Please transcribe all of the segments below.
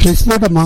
பேசலாட்டம்மா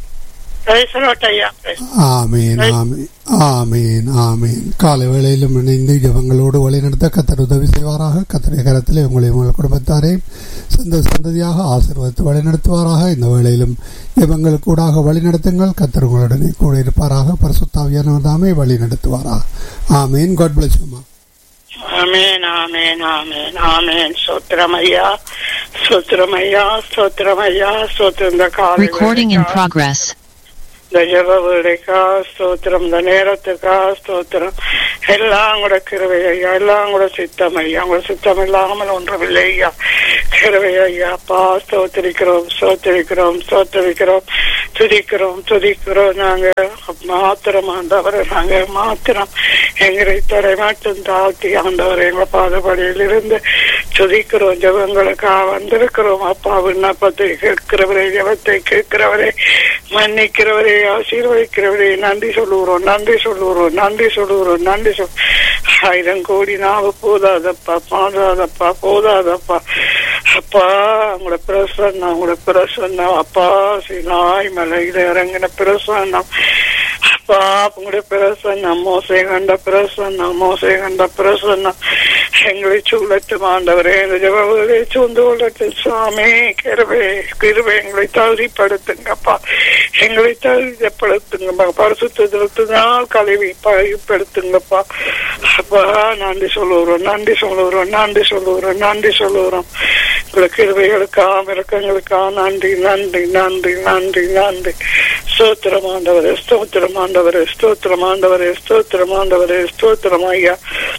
பேசலோட்டையா ஆமீன் ஆமீன் ஆமீன் ஆமீன் காலை வேளையிலும் இணைந்து ஜபங்களோடு வழிநடத்த கத்தர் உதவி செய்வாராக கத்தருடைய கரத்திலே உங்களை உங்கள் குடும்பத்தாரையும் சொந்த சந்ததியாக ஆசீர்வதித்து வழிநடத்துவாராக இந்த வேளையிலும் ஜபங்களுக்கு கூடாக வழிநடத்துங்கள் கத்தர் உங்களுடனே கூட இருப்பாராக பரிசுத்தாவியானவர் தாமே வழி நடத்துவாராக ஆமீன் காட் பிளஸ் அம்மா ஆமேன் ஆமேன் ஆமேன் ஆமேன் சோத்திரமையா சோத்திரமையா சோத்திரமையா சோத்திரம் இந்த காலை Recording in வேளைக்கா, progress. இந்த ஜெப வேலைக்கா ஸ்தோத்திரம் இந்த நேரத்துக்கா ஸ்தோத்திரம் எல்லாம் கூட கிருவை ஐயா எல்லாம் கூட சித்தம் ஐயா உங்களோட சித்தம் இல்லாமல் ஒன்றுமில்லை ஐயா கிருவை ஐயா அப்பா ஸ்தோத்திரிக்கிறோம் ஸ்தோத்திரிக்கிறோம் ஸ்தோத்திரிக்கிறோம் துதிக்கிறோம் துதிக்கிறோம் நாங்க மாத்திரம் ஆண்டவரை நாங்க மாத்திரம் எங்களை தரை மட்டும் தாழ்த்தி ஆண்டவர் எங்களை பாதபடியில் இருந்து துதிக்கிறோம் ஜபங்களுக்காக வந்திருக்கிறோம் அப்பா விண்ணப்பத்தை கேட்கிறவரே ஜபத்தை கேட்கிறவரே மன்னிக்கிறவரே ஆசீர்வதிக்கிறவரே நன்றி சொல்லுகிறோம் நன்றி சொல்லுகிறோம் நன்றி சொல்லுகிறோம் நன்றி சொல் ஆயிரம் கோடி நாவு போதாதப்பா போதாதப்பா போதாதப்பா அப்பா உங்களோட பிரசன்னம் உங்களோட பிரசன்னம் அப்பா சினாய் மலையில இறங்கின பிரசன்னம் அப்பா உங்களுடைய பிரசன்னம் மோசை கண்ட பிரசன்னம் மோசை கண்ட பிரசன்னம் எங்களை சூழட்டும் ஆண்டவரே இந்த ஜபங்களை சூழ்ந்து கொள்ளட்டும் சாமி கிருபை கிருபை எங்களை தகுதிப்படுத்துங்கப்பா எங்களை தகுதிப்படுத்துங்கப்பா பரிசுத்தினால் கழுவி பழுப்படுத்துங்கப்பா அப்பா நன்றி சொல்லுகிறோம் நன்றி சொல்லுகிறோம் நன்றி சொல்லுகிறோம் நன்றி சொல்லுகிறோம் உங்களை கிருபைகளுக்காக இறக்கங்களுக்காக நன்றி நன்றி நன்றி நன்றி நன்றி ஸ்தோத்திரம் ஆண்டவரே ஸ்தோத்திரம் ஆண்டவரே ஸ்தோத்திரம் ஆண்டவரே ஸ்தோத்திரம் ஆண்டவரே ஸ்தோத்திரம் ஐயா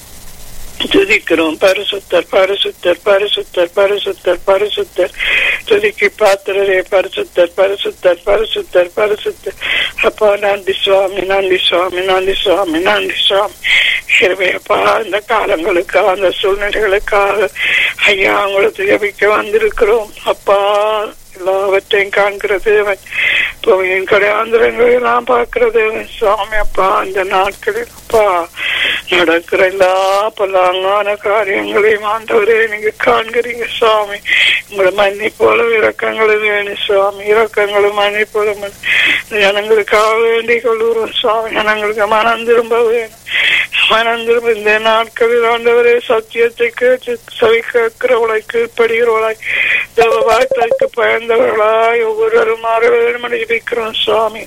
துதிக்கிறோம் பரிசுத்தர் பரிசுத்தர் பரிசுத்தர் பரிசுத்தர் பரிசுத்தர் துதிக்கு பாத்திரரே பரிசுத்தர் பரிசுத்தர் பரிசுத்தர் பரிசுத்தர் அப்பா நன்றி சுவாமி நன்றி சுவாமி நன்றி சுவாமி நன்றி சுவாமி கிருபையப்பா இந்த காலங்களுக்காக அந்த சூழ்நிலைகளுக்காக ஐயா உங்களுக்கு ஜபிக்க வந்திருக்கிறோம் அப்பா எல்லாவற்றையும் காண்கிறது புவியின் கடையாந்திரங்களை எல்லாம் பார்க்கிறது சுவாமி அப்பா அந்த நாட்களில் அப்பா நடக்கிற எல்லா பல்லாங்கான காரியங்களையும் ஆண்டவரே நீங்க காண்கிறீங்க சுவாமி உங்களை மன்னிப்போல இறக்கங்களும் வேணும் சுவாமி இறக்கங்களும் மன்னிப்போலும் ஜனங்களுக்காக வேண்டிக் கொள்கிறோம் சுவாமி ஜனங்களுக்கு மனம் திரும்ப வேணும் மனம் திரும்ப இந்த நாட்களில் ஆண்டவரே சத்தியத்தை கேட்டு சவி கேட்கிறவளை கீழ்ப்படுகிறவளாய் தேவ வார்த்தைக்கு பயந்தவர்களாய் ஒவ்வொருவரும் மாற வேண்டும் என்று ஜெபிக்கிறோம் சுவாமி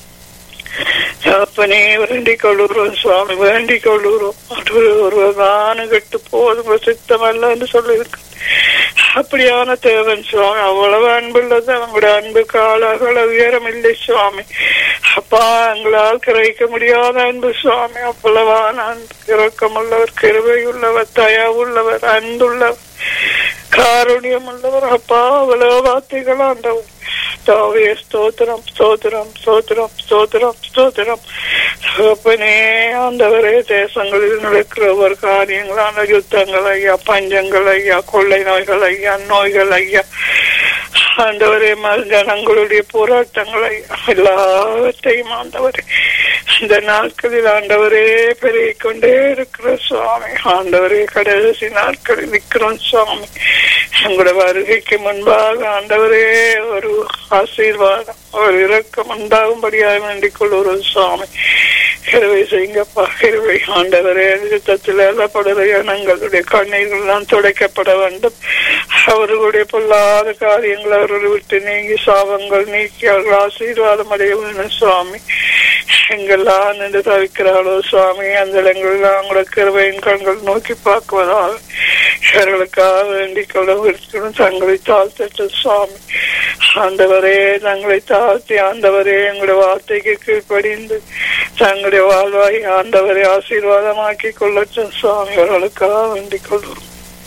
அப்பனே வேண்டிக் கொள்ளுகிறோம் சுவாமி வேண்டிக் கொள்ளுகிறோம் ஒருவரான கெட்டு போதும் சித்தம் அல்ல என்று சொல்லியிருக்கு அப்படியான தேவன் சுவாமி அவ்வளவு அன்புள்ளது அவங்களுடைய அன்புக்கு ஆளாக உயரம் இல்லை சுவாமி அப்பா எங்களால் கிரகிக்க முடியாத அன்பு சுவாமி அவ்வளவான அன்பு இறக்கம் உள்ளவர் கிருபை உள்ளவர் தயா உள்ளவர் அன்புள்ளவர் காருண்யம் உள்ளவர் அப்பா அவ்வளவு வார்த்தைகள் ஆண்டவர் தாவே ஸ்தோத்திரம் ஸ்தோத்திரம் ஸ்தோத்திரம் ஸ்தோத்திரம் ஸ்தோத்திரம் தகப்பனே ஆண்டவரே தேசங்களில் நடக்கிற ஒரு காரியங்களான யுத்தங்கள் ஐயா பஞ்சங்கள் ஐயா கொள்ளை நோய்கள் ஐயா நோய்கள் ஐயா ஆண்டவரே ஜனங்களுடைய போராட்டங்களை எல்லாவற்றையும் ஆண்டவரே இந்த நாட்களில் ஆண்டவரே பெருகிக் கொண்டே இருக்கிற சுவாமி ஆண்டவரே கடைசி நாட்களில் நிற்கிறோம் சுவாமி உங்களோட வருகைக்கு முன்பாக ஆண்டவரே ஒரு ஆசீர்வாதம் ஒரு இரக்கம் உண்டாகும்படியாக வேண்டிக் கொள்ளுறோம் சுவாமி கிருவை செய்யுங்கப்பா கிருவை ஆண்டவரே யுத்தத்தில் எல்லப்படுற எண்ணங்களுடைய கண்ணீர்கள் எல்லாம் துடைக்கப்பட வேண்டும் அவர்களுடைய பொல்லாத காரியங்கள் அவர்கள் விட்டு நீங்கி சாபங்கள் நீக்கி அவர்கள் ஆசீர்வாதம் அடைய வேணும் சுவாமி எங்கெல்லாம் நின்று தவிக்கிறாளோ சுவாமி அந்த இடங்களெல்லாம் கூட கிருவையின் கண்கள் நோக்கி பார்க்குவதால் இவர்களுக்காக வேண்டிக் கொள்ள விருக்கணும் தங்களை தாழ்த்தட்டு சுவாமி ஆண்டவரே தங்களை தாழ்த்தி ஆண்டவரே எங்களுடைய வார்த்தைக்கு கீழ்ப்படிந்து தங்களுடைய வாழ்வாய் ஆண்டவரை ஆசீர்வாதமாக்கி கொள்ளட்டும் சுவாமி அவர்களுக்காக வேண்டிக் கொள்வோம்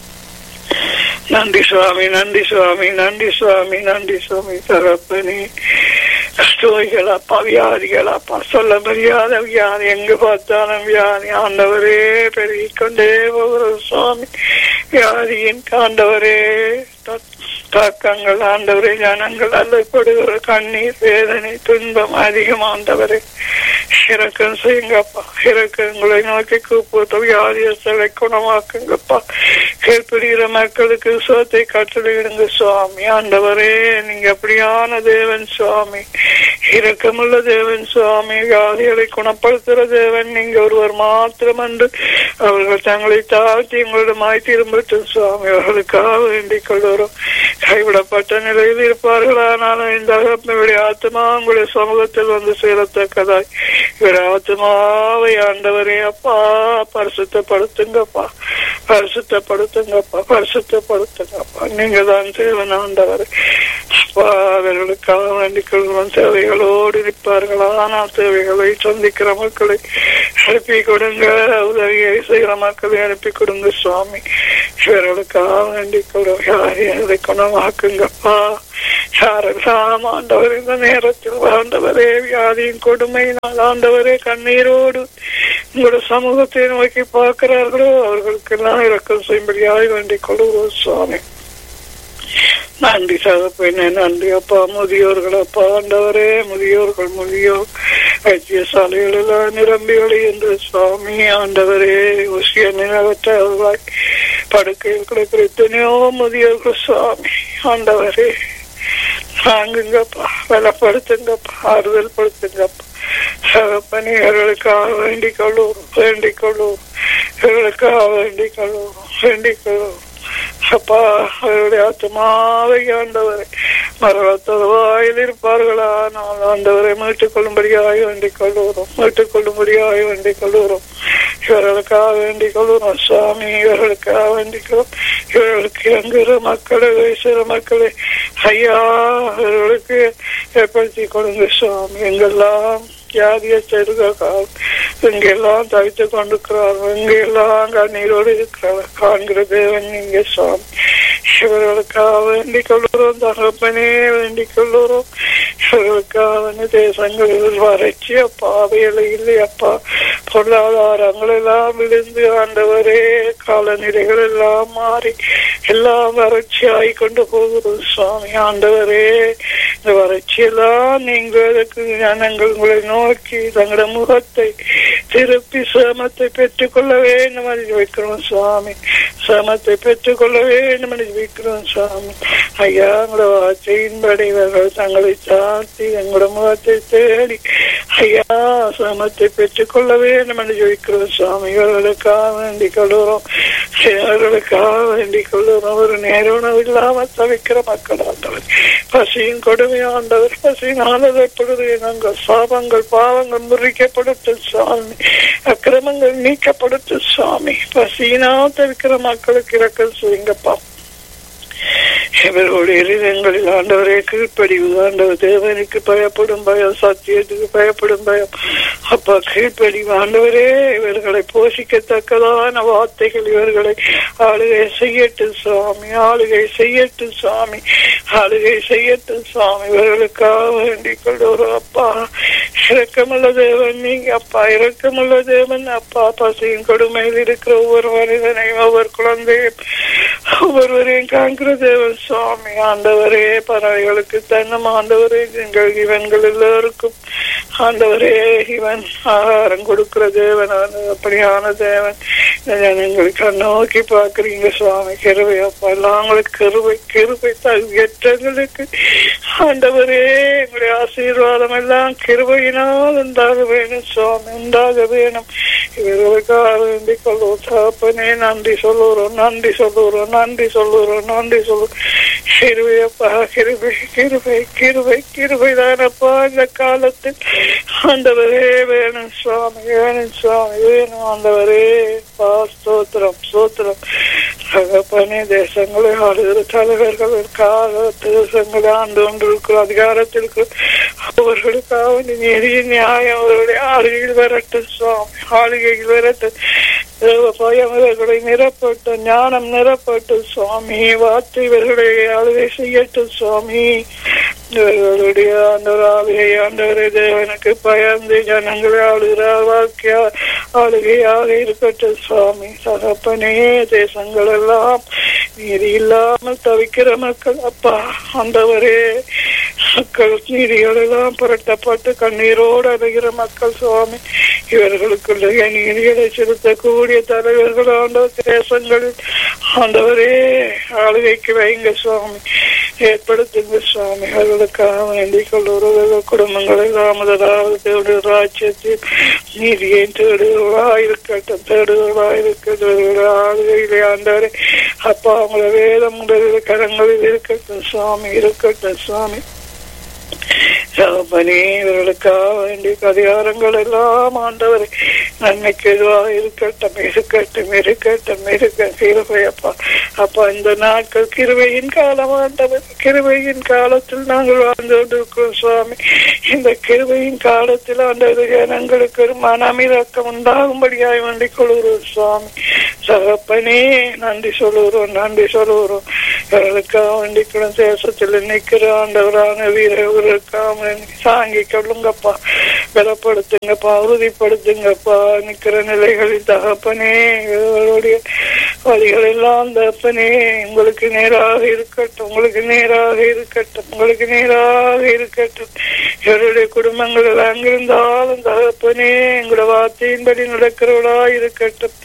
நன்றி சுவாமி நன்றி சுவாமி நன்றி சுவாமி நன்றி சுவாமி தரப்பனே நோய்களப்பா வியாதிகளப்பா சொல்ல முடியாத வியாதி எங்க பார்த்தாலும் வியாதி ஆண்டவரே பெருகிக் கொண்டே போகிற சுவாமி வியாதியின் ஆண்டவரே தாக்கங்கள் ஆண்டவரே ஜனங்கள் அல்லப்படுகிற கண்ணீர் வேதனை துன்பம் அதிகம் ஆண்டவரே இறக்கம் செய்யுங்கப்பா இறக்கம் உங்களை நோக்கி கூப்பிட்டு வியாதியஸ்தலை குணமாக்குங்கப்பா கேட்படுகிற மக்களுக்கு சோத்தை கட்டளையிடுங்க சுவாமி ஆண்டவரே நீங்க அப்படியான தேவன் சுவாமி இரக்கமுள்ள தேவன் சுவாமி வியாதிகளை குணப்படுத்துகிற தேவன் நீங்க ஒருவர் மாத்திரம் என்று அவர்கள் தங்களை தாழ்த்தி உங்களிடமாய் திரும்பட்டும் சுவாமி அவர்களுக்காக வேண்டிக் கொள்கிறோம் கைவிடப்பட்ட நிலையில் இருப்பார்கள் ஆனாலும் இந்த அகப்பனுடைய ஆத்மா உங்களுடைய சமூகத்தில் வந்து சேரத்தக்கதாய் இவருடைய ஆத்மாவை ஆண்டவரே அப்பா பரிசுத்தப்படுத்துங்கப்பா பரிசுத்தப்படுத்துங்கப்பா பரிசுத்தப்படுத்துங்கப்பா நீங்க தான் தேவன் ஆண்டவர் அப்பா அவர்களுக்காக வேண்டிக் கொள்கிறோம் தேவைகளோடு இருப்பார்கள் ஆனால் தேவைகளை சந்திக்கிற மக்களை அனுப்பி கொடுங்க உதவியை செய்கிற மக்களை அனுப்பி கொடுங்க சுவாமி இவர்களுக்காக வேண்டிக் கொள்கிறோம் யாரையும் இதை குணமாக்குங்கப்பா யாரெல்லாம் ஆண்டவர் இந்த நேரத்தில் ஆண்டவரே வியாதியின் கொடுமையினால் ஆண்டவரே கண்ணீரோடு உங்களோட சமூகத்தை நோக்கி பார்க்கிறார்களோ அவர்களுக்கெல்லாம் இறக்கம் செய்யும்படியாக வேண்டிக் கொள்கிறோம் சுவாமி நன்றி சகப்பெண்ணே நன்றி அப்பா முதியோர்கள் அப்பா ஆண்டவரே முதியோர்கள் முதியோர் வைத்தியசாலைகள் எல்லாம் நிரம்பி என்று சுவாமி ஆண்டவரே உசிய நினைவற்றவர்களாய் படுக்கையில் கிடக்கிற எத்தனையோ முதியோர்கள் சுவாமி ஆண்டவரே தாங்குங்கப்பா பலப்படுத்துங்கப்பா ஆறுதல் படுத்துங்கப்பா சகப்பனி இவர்களுக்காக வேண்டிக் கொள்ளுவோம் வேண்டிக் கொள்ளுவோம் இவர்களுக்காக வேண்டிக் கொள்ளுவோம் வேண்டிக் கொள்ளுவோம் அப்பா அவருடைய ஆத்மாவை ஆண்டவரை மரணத்தொருவாயில் இருப்பார்களா நான் ஆண்டவரை மீட்டுக் கொள்ளும்படியாக வேண்டிக் கொள்ளுகிறோம் மீட்டுக் கொள்ளும்படியாக வேண்டிக் கொள்ளுகிறோம் இவர்களுக்காக வேண்டிக் கொள்ளுகிறோம் சுவாமி இவர்களுக்காக வேண்டிக் கொள்ளும் இவர்களுக்கு எங்குற மக்களை வயசுற மக்களை ஐயா இவர்களுக்கு ஏற்படுத்தி கொடுங்க சுவாமி எங்கெல்லாம் ஜாதிய செருகால் எங்கெல்லாம் தவித்துக் கொண்டிருக்கிறார்கள் எங்கெல்லாம் கண்ணீரோடு இருக்கிறார்கள் காண்கிற தேவன் நீங்க சுவாமி இவர்களுக்காக வேண்டிக் கொள்கிறோம் தகப்பனே வேண்டிக் கொள்கிறோம் இவர்களுக்காக தேசங்களில் வறட்சி அப்பா வேலை இல்லை அப்பா பொருளாதாரங்கள் எல்லாம் விழுந்து ஆண்டவரே காலநிலைகள் எல்லாம் மாறி எல்லாம் வறட்சியாய் கொண்டு போகிறோம் சுவாமி ஆண்டவரே இந்த வறட்சியெல்லாம் நீங்களுக்கு ஜனங்கள் உங்களை நோக்கி தங்களோட முகத்தை திருப்பி சேமத்தை பெற்றுக்கொள்ள வேண்டும் என்று வைக்கிறோம் சுவாமி சேமத்தை பெற்றுக்கொள்ள வேண்டும் என்று வைக்கிறோம் சுவாமி ஐயா உங்களோட வார்த்தையின்படி இவர்கள் தங்களை சாத்தி எங்களோட முகத்தை தேடி ஐயா சேமத்தை பெற்றுக்கொள்ள வேண்டும் என்று வைக்கிறோம் சுவாமி இவர்களுக்காக வேண்டிக் கொள்கிறோம் இவர்களுக்காக வேண்டிக் கொள்கிறோம் ஒரு நேர உணவு இல்லாமல் தவிக்கிற மக்கள் ஆண்டவர் பசியின் கொடுமை ஆண்டவர் பசியினால் எப்பொழுது நாங்கள் சாபங்கள் பாவங்கள் முறிக்கப்படட்டும் சுவாமி அக்கிரமங்கள் நீக்கப்படட்டும் சுவாமி பசியினால் தவிக்கிற மக்களுக்கு இறக்கம் செய்யுங்கப்பா இவர்களுடைய இருதயங்களில் ஆண்டவரே கீழ்ப்படிவு ஆண்டவர் தேவனுக்கு பயப்படும் பயம் சத்தியத்துக்கு பயப்படும் பயம் அப்பா கீழ்ப்படிவு ஆண்டவரே இவர்களை போஷிக்கத்தக்கதான வார்த்தைகள் இவர்களை ஆளுகை செய்யட்டும் சுவாமி ஆளுகை செய்யட்டும் சுவாமி ஆளுகை செய்யட்டும் சுவாமி இவர்களுக்காக வேண்டிக் கொள்வோம் அப்பா இரக்கமுள்ள தேவன் நீங்க அப்பா இரக்கமுள்ள தேவன் அப்பா பசியின் கொடுமையில் இருக்கிற ஒவ்வொரு மனிதனையும் ஒவ்வொரு குழந்தையும் ஒவ்வொருவரையும் காண்கிற தேவன் சுவாமி ஆண்டவரே பறவைகளுக்கு தன்னம் ஆண்டவரே எங்கள் இவன்கள் எல்லோருக்கும் ஆண்டவரே இவன் ஆகாரம் கொடுக்கிற தேவன் அப்படியான தேவன் ஜனங்களுக்கு நோக்கி பாக்குறீங்க சுவாமி கிருவை அப்பா எல்லாம் உங்களுக்கு கிருவை கிருவை தகுதியற்றங்களுக்கு ஆண்டவரே எங்களுடைய ஆசீர்வாதம் எல்லாம் கிருபையினால் உண்டாக வேணும் சுவாமி உண்டாக வேணும் இவர்களுக்காக வேண்டிக் கொள்வோம் தகப்பனே நன்றி சொல்லுறோம் நன்றி சொல்லுறோம் நன்றி சொல்லுறோம் நன்றி சொல்லுறோம் கிருபையப்பா கிருபை கிருபை கிருபை கிருபை தானப்பா இந்த காலத்தில் ஆண்டவரே வேணும் சுவாமி வேணும் சுவாமி வேணும் ஆண்டவரே பா ஸ்தோத்திரம் ஸ்தோத்திரம் தகப்பனே தேசங்களை ஆளுகிற தலைவர்கள் கால தேசங்களை ஆண்டு கொண்டிருக்கிற அதிகாரத்திற்கு அவர்களுக்காக நீதிய நியாயம் அவர்களுடைய ஆளுகையில் வரட்டும் சுவாமி ஆளுகையில் வரட்டும் பயம் இவர்களை நிரப்பட்டு ஞானம் நிரப்பட்டு சுவாமி வார்த்தை இவர்களை ஆளுகை செய்யட்டும் சுவாமி இவர்களுடைய ஆண்டவராவியை ஆண்டவரை தேவனுக்கு பயந்து ஜனங்களை ஆளுகிறார் வாழ்க்கையா ஆளுகையாக இருக்கட்டும் சுவாமி தகப்பனே தேசங்கள் எல்லாம் நீதி இல்லாமல் தவிக்கிற மக்கள் அப்பா ஆண்டவரே மக்கள் நீதிகள் எல்லாம் புரட்டப்பட்டு கண்ணீரோடு அழுகிற மக்கள் சுவாமி இவர்களுக்குள்ள நீதிகளை செலுத்தக்கூடிய தலைவர்கள் ஆண்டவர் தேசங்களில் ஆண்டவரே ஆளுகைக்கு வைங்க சுவாமி ஏற்படுத்துங்க சுவாமி அவர்களுக்காக வேண்டிக் கொள்ளுறவர்கள் குடும்பங்கள் எல்லாம் முதலாவது தேவடைய ராஜ்யத்தில் நீதியை தேடுகளா இருக்கட்டும் தேடுகளா இருக்கட்டும் ஆளுகையிலே ஆண்டவரே அப்பா அவங்கள வேதம் உங்களுடைய கரங்களில் இருக்கட்டும் சுவாமி இருக்கட்டும் சுவாமி தகப்பனே இவர்களுக்காக வேண்டிய அதிகாரங்கள் எல்லாம் ஆண்டவரை நன்மைக்கு எதுவாக இருக்கட்டும் இருக்கட்டும் இருக்கட்டும் இருக்க கிருபையப்பா அப்பா இந்த நாட்கள் கிருபையின் காலம் ஆண்டவர் கிருபையின் காலத்தில் நாங்கள் வாழ்ந்து கொண்டிருக்கிறோம் சுவாமி இந்த கிருபையின் காலத்தில் ஆண்டவர் ஜனங்களுக்கு ஒரு மனமிறக்கம் உண்டாகும்படியாய் வேண்டிக் கொள்கிறோம் சுவாமி தகப்பனே நன்றி சொல்லுகிறோம் நன்றி சொல்லுகிறோம் இவர்களுக்காக வேண்டிக்கிறோம் தேசத்தில் நிற்கிற ஆண்டவரான வீரர்களுக்காக தாங்கி கொள்ளுங்கப்பா பலப்படுத்துங்கப்பா உறுதிப்படுத்துங்கப்பா நிக்கிற நிலைகளில் தகப்பனே இவர்களுடைய வழிகள் எல்லாம் தகப்பனே உங்களுக்கு நேராக இருக்கட்டும் உங்களுக்கு நேராக இருக்கட்டும் உங்களுக்கு நேராக இருக்கட்டும் இவருடைய குடும்பங்கள் எல்லாம் அங்கிருந்தாலும் தகப்பனே எங்களோட வார்த்தையின்படி நடக்கிறவளா இருக்கட்டும்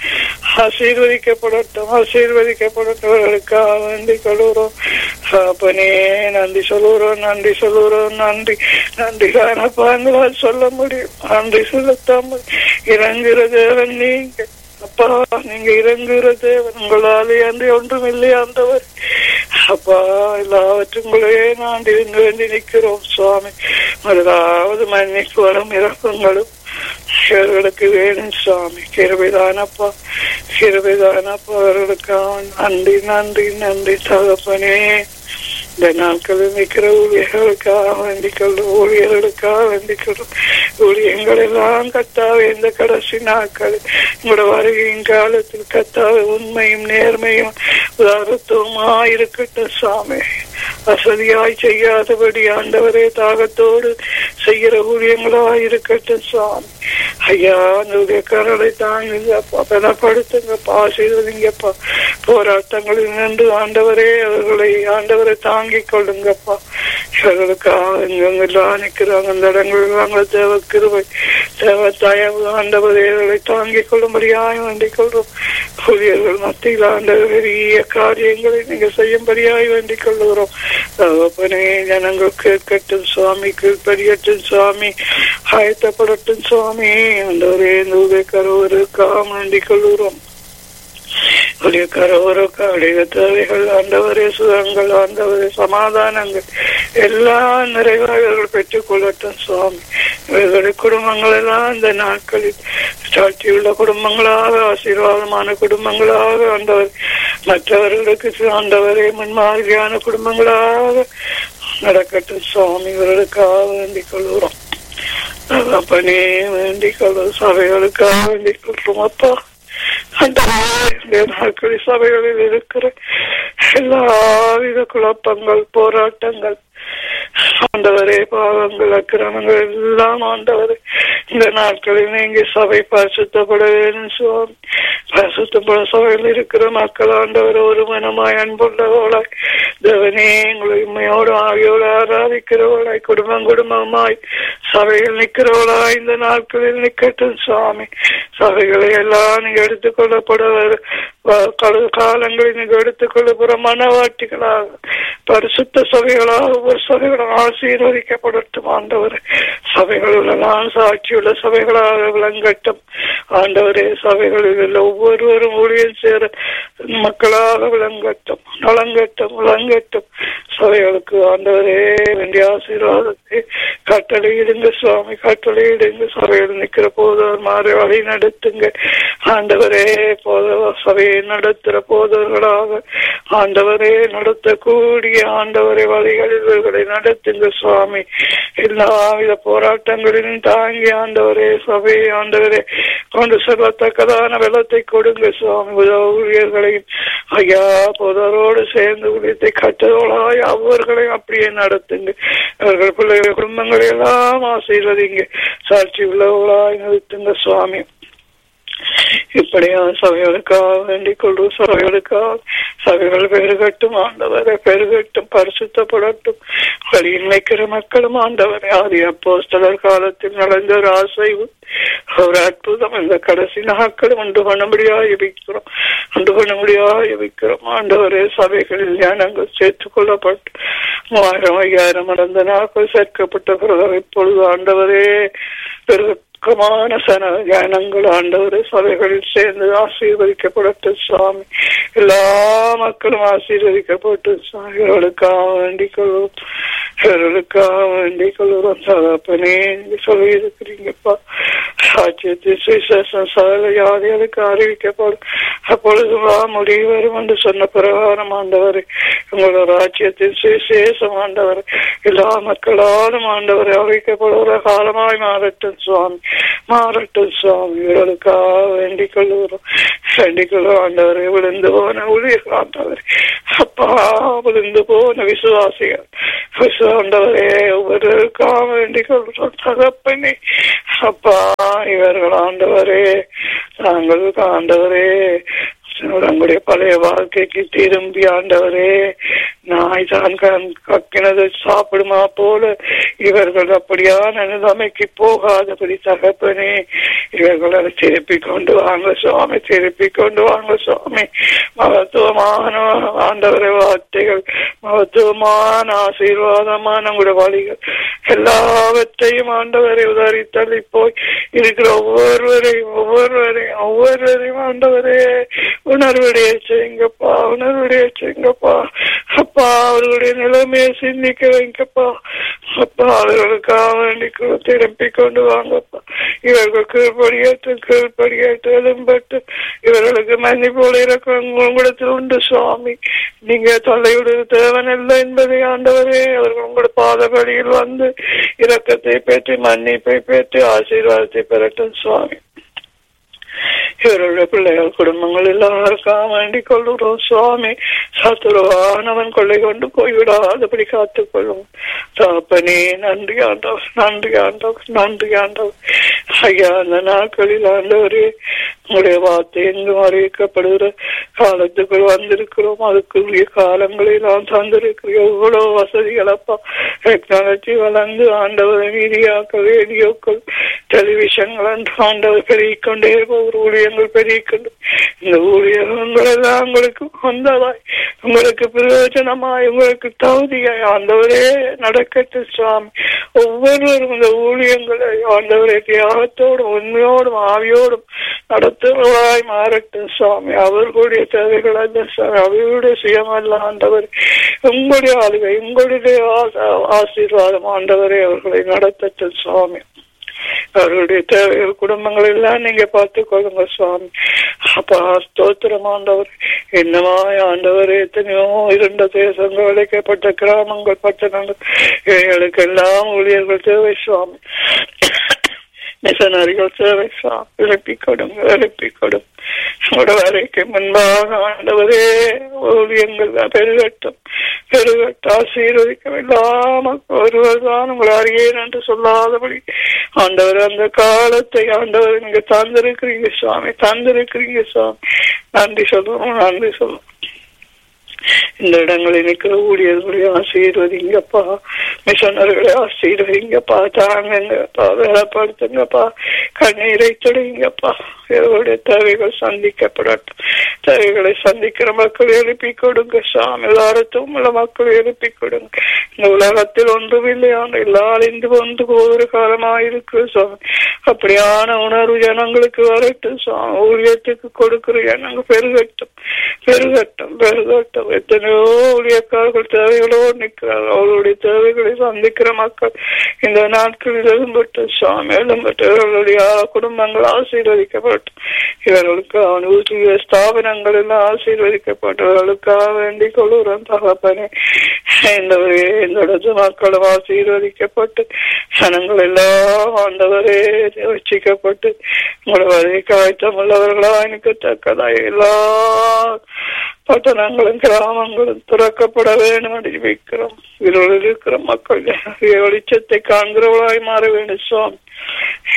ஆசீர்வதிக்கப்படட்டும் ஆசீர்வதிக்கப்படட்டும் அவர்களுக்காக வேண்டி கொள்கிறோம் தகப்பனே நன்றி சொல்லுறோம் நன்றி சொல்லுறோம் நன்றி நன்றி காணப்பா எங்களால் சொல்ல முடியும் நன்றி சொல்லத்தாம இறங்குற தேவன் நீங்க அப்பா நீங்க இறங்குகிற தேவன் உங்களாலே அன்றி ஒன்றும் இல்லை ஆண்டவர் அப்பா எல்லாவற்றுங்களே நான் இருந்து வேண்டி நிற்கிறோம் சுவாமி முதலாவது மன்னிப்பு வரும் இறக்கங்களும் இவர்களுக்கு வேணும் சுவாமி கிருபைதானப்பா கிருபைதானப்பா அவர்களுக்காக நன்றி நன்றி நன்றி தகப்பனே இந்த நாட்களில் நிற்கிற ஊழியர்களுக்காக வேண்டிக்கொள்ளும் ஊழியர்களுக்காக வேண்டிக்கொள்ளும் ஊழியங்கள் எல்லாம் கத்தாவே இந்த கடைசி நாட்கள் உங்களோட வருகையின் காலத்தில் கத்தாவே உண்மையும் நேர்மையும் உதாரத்துவமா இருக்கட்டும் சாமி வசதியாய் செய்யாதபடி ஆண்டவரே தாகத்தோடு செய்கிற ஊழியங்களா இருக்கட்டும் சுவாமி ஐயா அந்த கரலை தாங்குங்கப்பா பலப்படுத்துங்கப்பா ஆசீர்வதிங்கப்பா போராட்டங்களில் நின்று ஆண்டவரே அவர்களை ஆண்டவரை தாங்கிக் கொள்ளுங்கப்பா இவர்களுக்காக எங்கெங்கெல்லாம் நிற்கிறாங்க அந்த இடங்கள் தேவ கிருபை தேவ தயவு ஆண்டவரே அவர்களை தாங்கிக் கொள்ளும்படியாய் வேண்டிக் கொள்றோம் ஊழியர்கள் மத்தியில் ஆண்டவர் பெரிய காரியங்களை நீங்க செய்யும்படியாய் வேண்டிக் கொள்ளுகிறோம் தகப்பனே ஜனங்கள் கேட்கட்டும் சுவாமி கீழ்படியட்டும் சுவாமி ஆயத்தப்படட்டும் சுவாமி ஆண்டவரே இந்த கருவருக்காக வேண்டிக் கொள்ளுகிறோம் உடைய கரவருக்கு அடைய தேவைகள் ஆண்டவரே சுகங்கள் ஆண்டவரே சமாதானங்கள் எல்லாம் நிறைவாக பெற்றுக் கொள்ளட்டும் சுவாமி இவர்களுடைய குடும்பங்கள் எல்லாம் இந்த நாட்களில் சாட்சியுள்ள குடும்பங்களாக ஆசீர்வாதமான குடும்பங்களாக ஆண்டவர் மற்றவர்களுக்கு ஆண்டவரே முன்மாதிரியான குடும்பங்களாக நடக்கட்டும் சுவாமி இவர்களுக்காக வேண்டிக் கொள்கிறோம் அப்பனே வேண்டிக் கொள்ளும் சபைகளுக்காக வேண்டிக் கொள்றோம் அப்பா நாட்களில் சபைகளில் இருக்கிற எல்லாவித குழப்பங்கள் போராட்டங்கள் ஆண்டவரே பாவங்கள் அக்கிரமங்கள் எல்லாம் ஆண்டவரே இந்த நாட்களில் நீங்க சபை பரிசுத்தப்பட வேண்டும் சுவாமி பரிசுத்தப்பட சபையில் இருக்கிற மக்கள் ஆண்டவர் ஒரு மனமாய் அன்புள்ளவளாய் தேவனே எங்களை உண்மையோடு ஆகியோடு ஆராதிக்கிறவளாய் குடும்பம் குடும்பமாய் சபையில் நிற்கிறவளாய் இந்த நாட்களில் நிக்கட்டும் சுவாமி சபைகளை எல்லாம் நீங்க எடுத்துக்கொள்ளப்படுவர் காலங்களில் நீங்க எடுத்துக்கொள்ளப்படுற மனவாட்டிகளாக பரிசுத்த சபைகளாக ஒவ்வொரு சபைகளும் ஆசீர்வதிக்கப்படட்டும் ஆண்டவர் சபைகளெல்லாம் சாட்சியுள்ள சபைகளாக விளங்கட்டும் ஆண்டவரே சபைகளில் உள்ள ஒவ்வொருவரும் ஊழியம் சேர மக்களாக விளங்கட்டும் நலங்கட்டும் விளங்கட்டும் சபைகளுக்கு ஆண்டவரே வேண்டிய ஆசீர்வாதத்தை கட்டளையிடுங்க சுவாமி கட்டளையிடுங்க சபையில் நிற்கிற போதவர் மாறி வழி நடத்துங்க ஆண்டவரே போத சபையை நடத்துகிற போதவர்களாக ஆண்டவரே நடத்தக்கூடிய ஆண்டவரை வழிகளில் இவர்களை நடத்துங்க சுவாமி எல்லாவித போராட்டங்களிலும் தாங்கி ஆண்டவரே சபையை ஆண்டவரே கொண்டு செல்லத்தக்கதான வெள்ளத்தை கொடுங்க சுவாமி ஊழியர்களையும் ஐயா போதரோடு சேர்ந்து ஊழியத்தை கற்றதோளாய் அவர்களையும் அப்படியே நடத்துங்க அவர்கள் பிள்ளைகள் குடும்பங்களை எல்லாம் ஆசீர்வதிங்க சாட்சி உள்ளவர்களாய் நிறுத்துங்க சுவாமி இப்படியா சபைகளுக்காக வேண்டிக் கொள்ளும் சபைகளுக்காக சபைகள் பெருகட்டும் ஆண்டவரை பெருகட்டும் பரிசுத்தப்படட்டும் வழியில் வைக்கிற மக்களும் ஆண்டவரை ஆதி அப்போஸ்தலர் காலத்தில் நடந்த ஒரு ஆசைவு ஒரு அற்புதம் இந்த கடைசி நாட்கள் உண்டு பண்ண முடியாது ஜெபிக்கிறோம் உண்டு பண்ண முடியாது ஜெபிக்கிறோம் ஆண்டவரே சபைகளில் ஞானங்கள் சேர்த்துக் கொள்ளப்பட்டு மூவாயிரம் ஐயாயிரம் நடந்த நாட்கள் சேர்க்கப்பட்ட பிறகு இப்பொழுது ஆண்டவரே பெருக்கமான சன ஞானங்கள் ஆண்டவரே சபைகளில் சேர்ந்து ஆசீர்வதிக்கப்படட்டும் சுவாமி எல்லா மக்களும் ஆசீர்வதிக்கப்பட்டு சாமிகளுக்காக வேண்டிக் கொள்வோம் இவர்களுக்காக வேண்டிக் கொள்கிறோம் தகப்பனே நீங்க சொல்லி இருக்கிறீங்கப்பா ராஜ்யத்தின் சுவிசேஷம் சகல யாதிகளுக்கு அறிவிக்கப்படும் அப்பொழுது வா முடிவு வரும் என்று சொன்ன பிரகாரம் ஆண்டவர் உங்களோட ராஜ்யத்தின் சுவிசேஷம் ஆண்டவர் எல்லா மக்களாலும் ஆண்டவர் அறிவிக்கப்படுகிற காலமாய் மாறட்டும் சுவாமி மாறட்டும் சுவாமி இவர்களுக்காக வேண்டிக் கொள்கிறோம் வேண்டிக் கொள்ளும் ஆண்டவரை விழுந்து போன ஊழியர் ஆண்டவர் அப்பா விழுந்து போன விசுவாசிகள் விசுவாண்டவரே ஒவ்வொருவருக்காக வேண்டிக் கொள்கிறோம் தகப்பனே அப்பா இவர்கள் ஆண்டவரே தாங்கள் ஆண்டவரே நம்முடைய பழைய வாழ்க்கைக்கு திரும்பி ஆண்டவரே நாய் தான் கக்கினது சாப்பிடுமா போல இவர்கள் அப்படியான நிலைமைக்கு போகாதபடி தகப்பனே இவர்களை திருப்பி கொண்டு வாங்க சுவாமி திருப்பி கொண்டு வாங்க சுவாமி மகத்துவமான ஆண்டவரை வார்த்தைகள் மகத்துவமான ஆசீர்வாதமான உங்களுடைய வழிகள் எல்லாவற்றையும் ஆண்டவரை உதறி தள்ளி போய் இருக்கிற ஒவ்வொருவரையும் ஒவ்வொருவரையும் ஒவ்வொருவரையும் ஆண்டவரே உணர்வுடைய செய்யுங்கப்பா உணர்வுடைய செய்யுங்கப்பா அப்பா அவர்களுடைய நிலைமையை சிந்திக்க வைங்கப்பா அப்பா அவர்களுக்காக வேண்டி திருப்பி கொண்டு வாங்கப்பா இவர்கள் கீழ்படியேற்று கீழ்படியேற்று எழும்பட்டு இவர்களுக்கு மன்னி போல இருக்க உங்களிடத்தில் உண்டு சுவாமி நீங்க தொல்லையுடைய தேவன் இல்லை என்பதை ஆண்டவரே அவர்கள் உங்களோட பாதபடியில் வந்து இரக்கத்தை பெற்று மன்னிப்பை பெற்று ஆசீர்வாதத்தை பெறட்டும் சுவாமி இவருடைய பிள்ளைகள் குடும்பங்கள் எல்லாருக்காக வேண்டிக் கொள்ளுறோம் சுவாமி சத்துருவானவன் கொள்ளை கொண்டு போய்விடாதபடி காத்துக் கொள்ளும் தாப்பனே நன்றி ஆண்டவர் நன்றி ஆண்டவர் நன்றி ஆண்டவர் ஐயா அந்த நாட்களில் ஆண்டவரே உங்களுடைய வார்த்தை எங்கும் அறிவிக்கப்படுகிற காலத்துக்குள் வந்திருக்கிறோம் அதுக்குரிய காலங்களை நாம் தந்திருக்கிறோம் எவ்வளவு வசதிகளப்பா டெக்னாலஜி வளர்ந்து ஆண்டவர் மீடியாக்கள் ரேடியோக்கள் டெலிவிஷன்கள் என்று ஆண்டவர் பெருகிக்கொண்டே போகிற ஊழியங்கள் பெருகிக்கொண்டு இந்த ஊழியர்கள் எல்லாம் உங்களுக்கு வந்ததாய் உங்களுக்கு பிரயோஜனமாய் உங்களுக்கு தகுதியாய் ஆண்டவரே நடக்கட்டும் சுவாமி ஒவ்வொருவரும் இந்த ஊழியங்களை ஆண்டவரே தியாகத்தோடும் உண்மையோடும் ஆவியோடும் நடத்துவதாய் மாறட்டும் சுவாமி அவர்களுடைய தேவைகள் அல்ல சாமி அவர்களுடைய சுயமல்ல ஆண்டவர் உங்களுடைய ஆளுகை உங்களுடைய ஆசீர்வாதம் ஆண்டவரே அவர்களை நடத்தட்டும் சுவாமி அவர்களுடைய தேவைகள் குடும்பங்கள் எல்லாம் நீங்க பார்த்து கொள்ளுங்க சுவாமி அப்பா ஸ்தோத்திரம் ஆண்டவர் என்னமாய் ஆண்டவர் எத்தனையோ இருண்ட தேசங்கள் அழைக்கப்பட்ட கிராமங்கள் பட்டணங்கள் இவைகளுக்கு எல்லாம் ஊழியர்கள் தேவை சுவாமி மிஷனரிகள் சேவை எழுப்பி கொடுங்க எழுப்பி கொடுங்க உங்களோட வரைக்கு முன்பாக ஆண்டவரே ஊழியங்கள் பெருகட்டும் பெருகட்டும் ஆசீர்வதிக்கும் இல்லாம ஒருவர் தான் உங்களை அறியேன் என்று சொல்லாதபடி ஆண்டவர் அந்த காலத்தை ஆண்டவர் நீங்க தந்திருக்கிறீங்க சுவாமி தந்திருக்கிறீங்க சுவாமி நன்றி சொல்லுவோம் நன்றி சொல்லுவோம் இந்த இடங்களில் இருக்கிற ஊழியர்களை ஆசீர்வதிங்கப்பா மிஷனர்களை ஆசீர்வதிங்கப்பா தாங்கங்கப்பா வேலைப்படுத்துங்கப்பா கண்ணீரை தொடுங்கப்பா இவருடைய தேவைகள் சந்திக்கப்படட்டும் தேவைகளை சந்திக்கிற மக்கள் எழுப்பி கொடுங்க சாமி எல்லாரத்தும் உள்ள மக்கள் எழுப்பி கொடுங்க இந்த உலகத்தில் ஒன்றுமில்லையான எல்லாரும் இந்து வந்து ஒவ்வொரு காலமாயிருக்கு சாமி அப்படியான உணர்வு ஜனங்களுக்கு வரட்டும் சாமி ஊழியத்துக்கு கொடுக்கிற ஜனங்கள் பெருகட்டும் பெருகட்டும் பெருகட்டும் எத்தனையோ ஊழியக்காரர்கள் தேவைகளோடு நிற்கிறார்கள் அவர்களுடைய தேவைகளை சந்திக்கிற மக்கள் இந்த நாட்களில் எழும்பட்டு சுவாமி எழும்பட்டு இவர்களுடைய குடும்பங்கள் ஆசீர்வதிக்கப்பட்டு இவர்களுக்கு அனுபவிய ஸ்தாபனங்கள் எல்லாம் ஆசீர்வதிக்கப்பட்டவர்களுக்காக வேண்டிக் கொள்ளுறோம் தகப்பனே இந்த இந்த இடத்து மக்களும் ஆசீர்வதிக்கப்பட்டு சனங்கள் எல்லாம் ஆண்டவரே வச்சிக்கப்பட்டு உங்களோட வரை காய்ச்சம் உள்ளவர்களா எனக்கு தக்கதாய் எல்லா பட்டணங்களும் கிராமங்களும் துறக்கப்பட வேண்டும் என்று வைக்கிறோம் இருளில் இருக்கிற மக்கள் வெளிச்சத்தை காண்கிறவளாய் மாற வேண்டும் சுவாமி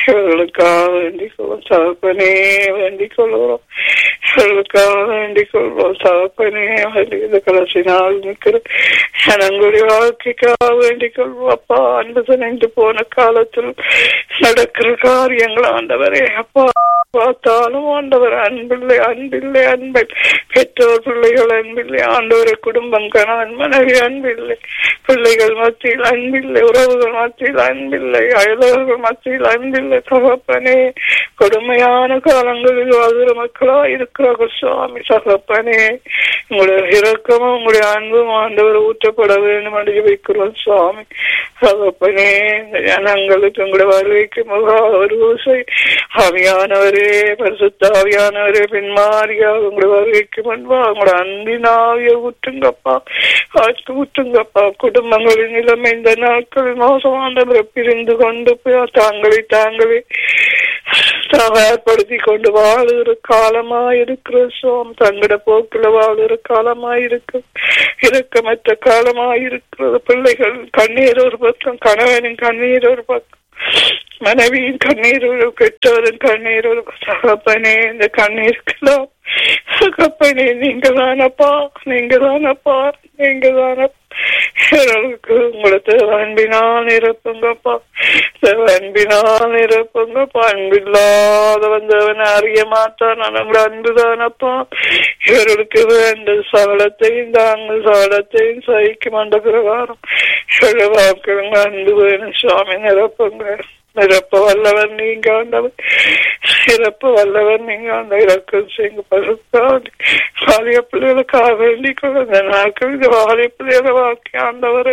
இவர்களுக்காக வேண்டிக் கொள்வோம் தகப்பனே வேண்டிக் கொள்கிறோம் இவர்களுக்காக வேண்டிக் கொள்வோம் தகப்பனே இந்த கடைசி நாள் நிற்கிற ஜனங்களுடைய வாழ்க்கைக்காக வேண்டிக் கொள்வோம் அப்பா அன்பு நின்று போன காலத்தில் நடக்கிற காரியங்கள் ஆண்டவரே அப்பா பார்த்தாலும் ஆண்டவர் அன்பில்லை அன்பில்லை அன்பை பெற்றோர் பிள்ளைகள் அன்பில்லை ஆண்டவரை குடும்பம் கணவன் மனைவி அன்பில்லை பிள்ளைகள் மத்தியில் அன்பில்லை உறவுகள் மத்தியில் அன்பில்லை அயலவர்கள் மத்தியில் அன்பில்லை தகப்பனே கொடுமையான காலங்களில் வாழ்கிற மக்களா இருக்கிறார்கள் சுவாமி தகப்பனே உங்களுடைய இரக்கமும் உங்களுடைய அன்பும் ஆண்டவர் ஊற்றப்பட வேண்டும் என்று வைக்கிறோம் சுவாமி தகப்பனே இந்த ஜனங்களுக்கு உங்களுடைய வருகைக்கு முகா ஒரு ஓசை ஆவியானவரே பரிசுத்த ஆவியானவரே பின்மாரியாக உங்களுடைய வருகைக்கு முன்பா உங்களுடைய அன்பினாவிய ஊற்றுங்கப்பா ஆட்சி ஊற்றுங்கப்பா குடும்பங்களின் நிலைமை இந்த நாட்களில் மோசமானவரை பிரிந்து கொண்டு போய் தாங்களை தாங்களே தயார்படுத்தி கொண்டு வாழுகிற காலமா இருக்கிற சோம் தங்கட போக்குல வாழுகிற காலமா இருக்கு இறக்கமற்ற காலமா இருக்கிறது பிள்ளைகள் கண்ணீர் ஒரு பக்கம் கணவனின் கண்ணீர் ஒரு பக்கம் மனைவியின் கண்ணீர் ஒரு கெட்டவரின் கண்ணீர் ஒரு தகப்பனே இந்த கண்ணீருக்கெல்லாம் தகப்பனே நீங்க தானப்பா நீங்க தானப்பா நீங்க தானப்பா எனக்கு உங்களுக்கு அன்பினால் நிரப்புங்கப்பா அன்பினால் நிரப்புங்கப்பா அன்பில்லாத வந்தவன் அறிய மாட்டான் நம்மள அன்புதானப்பா இவர்களுக்கு வேண்ட சகலத்தையும் தாங்கள் சகலத்தையும் சகிக்கும் அந்த பிரகாரம் இவர்கள் வாக்குங்க அன்பு வேணும் சுவாமி நிரப்புங்க நிரப்ப வல்லவர் நீங்க ஆண்டவர் சிறப்பு வல்லவர் நீங்க அந்த இறக்கம் செய்யுங்க பசுத்தாண்டி வாலிய பிள்ளைகளுக்காக வேண்டிக் கொள்ள இந்த நாட்கள் இந்த வாலிய பிள்ளைகளை வாக்கி ஆண்டவர்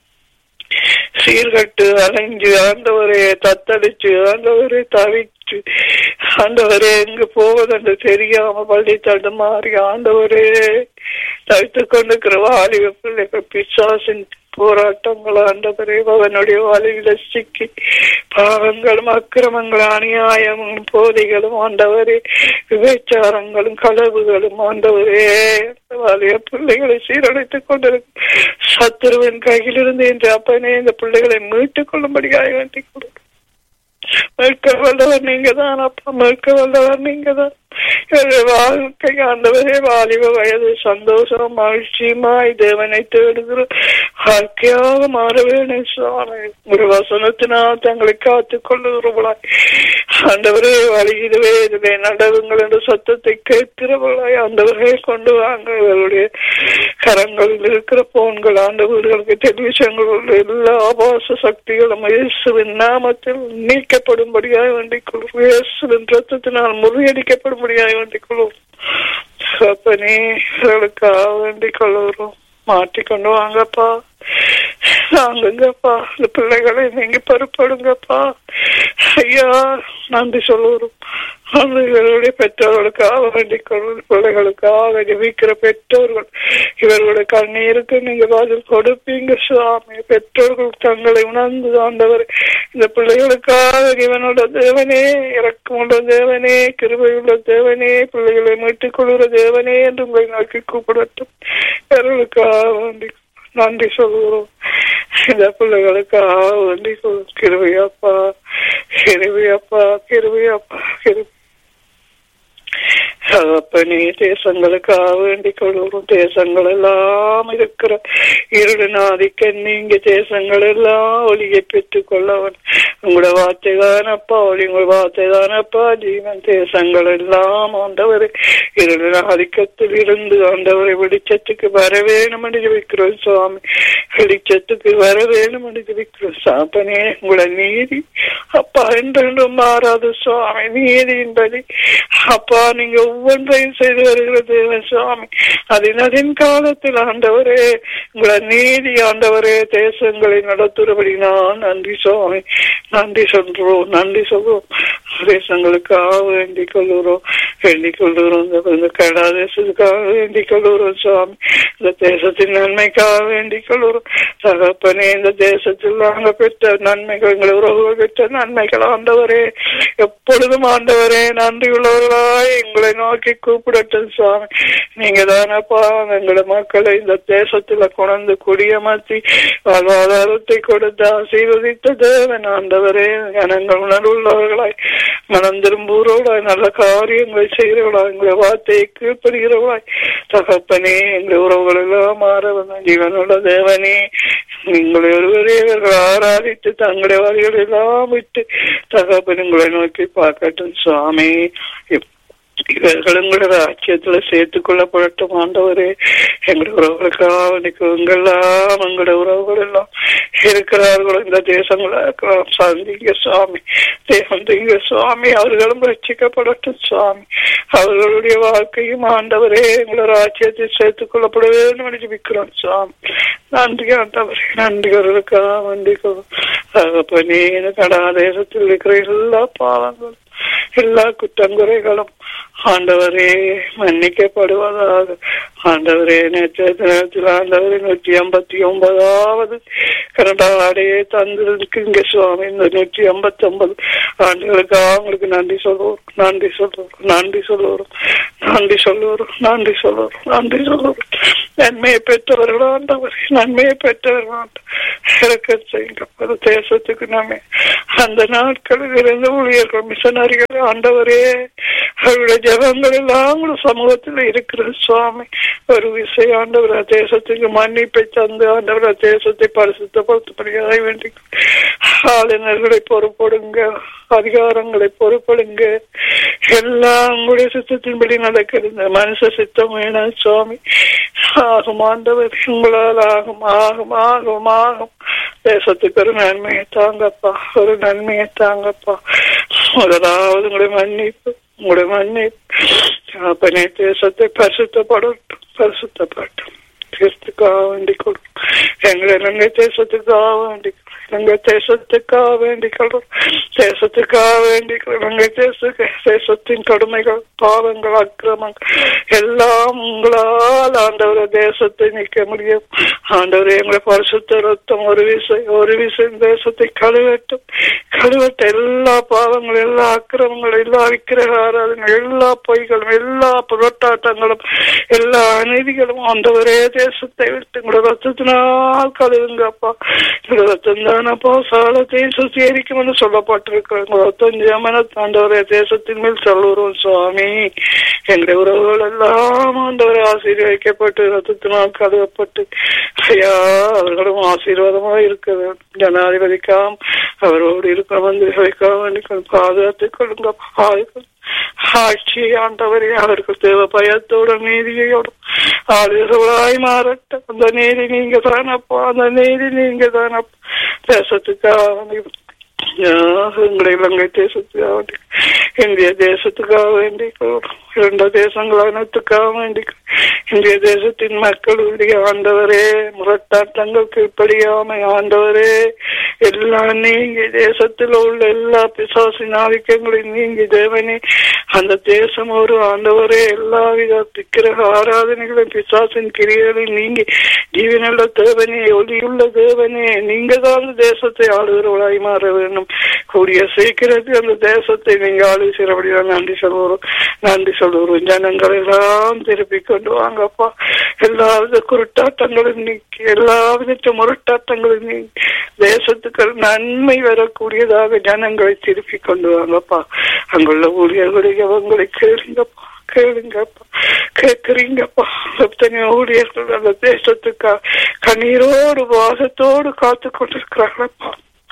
சீர்கட்டு அலைஞ்சு ஆண்டவரே தத்தளிச்சு ஆண்டவரே தவிச்சு ஆண்டவரே எங்க போவதென்று தெரியாம பள்ளி தடுமாறி ஆண்டவரே தவித்துக் கொண்டிருக்கிற வாலிப பிள்ளைகள் பிசாசின் போராட்டங்கள் ஆண்டவரே அவனுடைய வலையில சிக்கி பாவங்களும் அக்கிரமங்களும் அநியாயமும் போதைகளும் ஆண்டவரே விபச்சாரங்களும் களவுகளும் ஆண்டவரே வாலிய பிள்ளைகளை சீரழித்துக் கொண்டிருக்கும் சத்துருவின் கையிலிருந்து இன்று அப்பனே இந்த பிள்ளைகளை மீட்டுக் கொள்ளும்படியாக வேண்டிக் கொடுக்கும் மீட்க வல்லவர் நீங்க தான் அப்பா மீட்க வல்லவர் நீங்க தான் வாழ்க்கை ஆண்டவரே வாலிப வயது சந்தோஷம் மகிழ்ச்சியுமாய் தேவனை தேடுகிற வாழ்க்கையாக மாற வேணும் சுவாமி ஒரு வசனத்தினால் தங்களை காத்துக் கொள்ளுகிறவளாய் ஆண்டவரே வழியிடுவே இதிலே நடவுங்கள் என்ற சத்தத்தை கேட்கிறவளாய் ஆண்டவரே கொண்டு வாங்க இவருடைய கரங்களில் இருக்கிற போன்கள் ஆண்டவர்களுக்கு டெலிவிஷன்கள் எல்லா ஆபாச சக்திகளும் இயேசுவின் நாமத்தில் நீக்கப்படும்படியாக வேண்டிக் கொள்வோம் இயேசுவின் ரத்தத்தினால் முறியடிக்கப்படும் முடியாது வேண்டிக் கொள்வோம் அப்பனே இவர்களுக்காக வேண்டிக் கொள்ளுகிறோம் மாற்றிக்கொண்டு வாங்கப்பா வாங்குங்கப்பா இந்த பிள்ளைகளை நீங்க பொறுப்படுங்கப்பா ஐயா நன்றி சொல்லுறோம் இவர்களுடைய பெற்றோர்களுக்காக வேண்டிக் கொள்வது பிள்ளைகளுக்காக ஜெபிக்கிற பெற்றோர்கள் இவர்களுடைய கண்ணீருக்கு நீங்க பதில் கொடுப்பீங்க சுவாமி பெற்றோர்கள் தங்களை உணர்ந்து ஆண்டவர் இந்த பிள்ளைகளுக்காக இவனோட தேவனே இறக்கமுள்ள தேவனே கிருபையுள்ள தேவனே பிள்ளைகளை மீட்டுக் கொள்கிற தேவனே என்று உங்களை நோக்கி கூப்பிடட்டும் இவர்களுக்காக வேண்டி நன்றி சொல்கிறோம் இந்த பிள்ளைகளுக்காக வேண்டி கிருவையாப்பா கிருவையாப்பா கிருவையாப்பா கிருபை தகப்பனே தேசங்களுக்காக வேண்டிக் கொள்கிறோம் தேசங்கள் எல்லாம் இருக்கிற இருடனாதிக்க நீங்க தேசங்கள் எல்லாம் ஒளியை பெற்றுக் கொள்ளவன் உங்களோட வார்த்தை தானப்பா ஒளி உங்களோட வார்த்தை தானப்பா ஜீவன் தேசங்கள் எல்லாம் ஆண்டவர் இருடனாதிக்கத்தில் இருந்து ஆண்டவரை வெளிச்சத்துக்கு வர வேணும் என்று வைக்கிறோம் சுவாமி வெளிச்சத்துக்கு வர வேணும் என்று வைக்கிறோம் சாப்பனே உங்களோட நீதி அப்பா என்றென்றும் மாறாது சுவாமி நீதியின்படி அப்பா நீங்க ஒவ்வொன்றையும் செய்து வருகிற தேவன் சுவாமி அதன் காலத்தில் ஆண்டவரே உங்களை நீதி ஆண்டவரே தேசங்களை நடத்துறபடி நான் நன்றி சுவாமி நன்றி சொல்றோம் நன்றி சொல்றோம் தேசங்களுக்காக வேண்டிக் கொள்ளுறோம் வேண்டிக் கொள்ளுறோம் இந்த- இந்த கடா தேசத்துக்காக வேண்டிக் கொள்ளுறோம் சுவாமி இந்த தேசத்தின் நன்மைக்காக வேண்டிக் கொள்ளுறோம் தகப்பனே இந்த தேசத்தில் நாங்கள் பெற்ற நன்மைகள் எங்களை உறவுகள் பெற்ற நன்மைகள் ஆண்டவரே எப்பொழுதும் ஆண்டவரே நன்றி உள்ளவர்களாய் எங்களை நோக்கி கூப்பிடட்டும் சுவாமி நீங்க தானப்பா எங்களை மக்களை இந்த தேசத்துல கொண்டு குடியமர்த்தி வாழ்வாதாரத்தை கொடுத்து ஆசீர்வதித்த தேவன் ஆண்டவரே ஜனங்கள் உணர்வுள்ளவர்களாய் மனம் திரும்புகிறவர்களாய் நல்ல காரியங்களை செய்கிறவர்களாய் எங்களை வார்த்தையை கீழ்ப்படுகிறவர்களாய் தகப்பனே எங்கள் உறவுகள் எல்லாம் மாற வந்த ஜீவனுள்ள தேவனே உங்களை ஒருவரே இவர்கள் ஆராதித்து தங்களுடைய வழிகள் எல்லாம் விட்டு தகப்பன் உங்களை நோக்கி பார்க்கட்டும் சுவாமி இவர்கள் உங்களோட ராஜ்யத்துல சேர்த்துக் கொள்ளப்படட்டும் ஆண்டவரே எங்களுடைய உறவுகளுக்காக எங்கெல்லாம் எங்களுடைய உறவுகள் எல்லாம் இருக்கிறார்களோ இந்த தேசங்களா இருக்கலாம் சந்திங்க சுவாமி தேவந்திங்க சுவாமி அவர்களும் ரட்சிக்கப்படட்டும் சுவாமி அவர்களுடைய வாழ்க்கையும் ஆண்டவரே எங்களோட ராஜ்யத்தில் சேர்த்துக் கொள்ளப்பட வேண்டும் என்று ஜெபிக்கிறோம் சுவாமி நன்றி ஆண்டவரே நன்றிகளுக்காக நன்றிகள் தகப்பனே இந்த கடாதேசத்தில் இருக்கிற எல்லா பாவங்களும் எல்லா குற்றங்குறைகளும் ஆண்டவரே மன்னிக்கப்படுவதாக ஆண்டவரே நேற்றைய தினத்தில் ஆண்டவரே நூற்றி ஐம்பத்தி ஒன்பதாவது கனடாடையை தந்திருக்குங்க சுவாமி இந்த நூற்றி ஐம்பத்தி ஒன்பது ஆண்டுகளுக்காக அவங்களுக்கு நன்றி சொல்லுவோம் நன்றி சொல்லுவோம் நன்றி சொல்லுவோம் நன்றி சொல்லுவோம் நன்றி சொல்லுவோம் நன்றி சொல்லுவோம் நன்மையை பெற்றவர்கள் ஆண்டவர் நன்மையை பெற்றவர்கள் ஆண்டவர் இறக்க செய்யுங்க பல தேசத்துக்கு நாமே அந்த நாட்களில் இருந்த ஊழியர்கள் மிஷனரிகள் ஆண்டவரே அவருடைய ஜபங்கள் எல்லாம் கூட சமூகத்தில் இருக்கிற சுவாமி ஒரு விசை ஆண்டவர் தேசத்துக்கு மன்னிப்பை தந்து ஆண்டவர் தேசத்தை பரிசுத்தப்படுத்தப்படுகிறதை வேண்டி ஆளுநர்களை பொறுப்படுங்க அதிகாரங்களை பொறுப்படுங்க எல்லாம் உங்களுடைய சித்தத்தின்படி நடக்கிறது மனுஷ சித்தம் வேணாம் சுவாமி ஆகும் ஆண்டவர் உங்களால் ஆகும் ஆகும் ஆகும் ஆகும் தேசத்துக்கு ஒரு நன்மையை தாங்கப்பா ஒரு நன்மையை தாங்கப்பா முதலாவது உங்களுடைய மன்னிப்பு உங்களுடைய மன்னிப்பு அப்பனே தேசத்தை பரிசுத்தப்படட்டும் பரிசுத்தப்பட்டும் தேசத்துக்காக வேண்டிக் கொள்ளும் எங்களை இலங்கை தேசத்துக்காக வேண்டிக் கொள்ளும் இலங்கை தேசத்துக்காக வேண்டிக் கொள்ளும் தேசத்துக்காக வேண்டிக் கொள்ளும் இலங்கை தேச தேசத்தின் கடுமைகள் பாவங்கள் அக்கிரமங்கள் எல்லாம் உங்களால் ஆண்டவர தேசத்தை நிற்க முடியும் ஆண்டவரே எங்களை பரிசுத்த ரத்தம் ஒரு விசை ஒரு விசை தேசத்தை கழுவட்டும் கழுவட்ட எல்லா பாவங்களும் எல்லா அக்கிரமங்களும் எல்லா விக்கிரக ஆராதனைகள் எல்லா பொய்களும் எல்லா புரட்டாட்டங்களும் எல்லா அநீதிகளும் ஆண்டவரே தேசத்தை விட்டு உங்களோட ரத்தத்தினால் கழுவுங்கப்பா உங்களோட ரத்தம் தானப்பா சாலத்தையும் சுத்திகரிக்கும் என்று சொல்லப்பட்டிருக்கிறோம் உங்களோட ரத்தம் ஜமன ஆண்டவரே தேசத்தின் மேல் சொல்லுறோம் சுவாமி எங்களுடைய உறவுகள் எல்லாம் ஆண்டவரை ஆசீர்வதிக்கப்பட்டு ரத்தத்தினால் கழுவப்பட்டு ஐயா அவர்களும் ஆசீர்வாதமாக இருக்க வேண்டும் ஜனாதிபதிக்காம் அவரோடு இருக்கிற மந்திரிகளுக்காக வேண்டிக் பாதுகாத்துக் கொள்ளுங்க பாதுகாத்து ஆட்சி ஆண்டவரே அவர்கள் தேவ பயத்தோட நீதியோடும் ஆளுநர்களாய் மாறட்டும் அந்த நீதி நீங்க தானப்பா அந்த நீதி நீங்க தானப்பா தேசத்துக்காக எங்களை இலங்கை தேசத்துக்காக வேண்டி இந்திய தேசத்துக்காக வேண்டி இரண்டு தேசங்கள் அனைத்துக்காக வேண்டி இந்திய தேசத்தின் மக்களுடைய ஆண்டவரே முரட்டாட்டங்கள் கீழ்ப்படியாமை ஆண்டவரே எல்லாம் நீங்கி தேசத்தில் உள்ள எல்லா பிசாசி நாவிக்கங்களையும் நீங்கி தேவனே அந்த தேசம் ஒரு ஆண்டவரே எல்லா வித விக்கிரக ஆராதனைகளும் பிசாசின் கிரியைகளையும் நீங்கி ஜீவனுள்ள தேவனே ஒளியுள்ள தேவனே நீங்க தான் அந்த தேசத்தை ஆளுகிறவளாய் மாற வேண்டும் கூடிய சீக்கிரத்தில் அந்த தேசத்தை நீங்க ஆளுகிறபடிதான் நன்றி சொல்லுவோம் நன்றி சொல்லுவோம் ஜனங்கள் எல்லாம் திருப்பி கொண்டு வாங்கப்பா எல்லா வித குருட்டாட்டங்களும் நீக்கி எல்லா விதத்த முரட்டாட்டங்களும் நீக்கி தேசத்துக்கு நன்மை வரக்கூடியதாக ஜனங்களை திருப்பி கொண்டு வாங்கப்பா அங்குள்ள ஊழியர்களுடைய அவங்களை கேளுங்கப்பா கேளுங்கப்பா கேட்குறீங்கப்பா எத்தனையோ ஊழியர்கள் அந்த தேசத்துக்கா கண்ணீரோடு வாசத்தோடு காத்து கொண்டிருக்கிறாங்களப்பா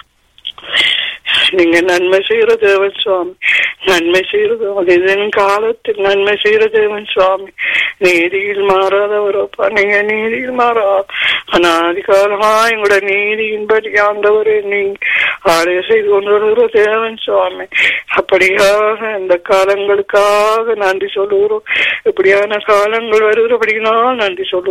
நீங்க நன்மை செய்யற தேவன் சுவாமி நன்மை செய்யறது இதன் காலத்தில் நன்மை செய்யற தேவன் சுவாமி நீதியில் மாறாதவரப்பா நீங்க நீதியில் மாறா அனாதிகாலமா எங்களோட நீதியின்படி ஆண்டவரே நீங்க ஆலய செய்து கொண்டு வருகிற தேவன் சுவாமி அப்படியாக இந்த காலங்களுக்காக நன்றி சொல்லுகிறோம் இப்படியான காலங்கள் வருகிறபடினால் நன்றி சொல்லுகிறோம்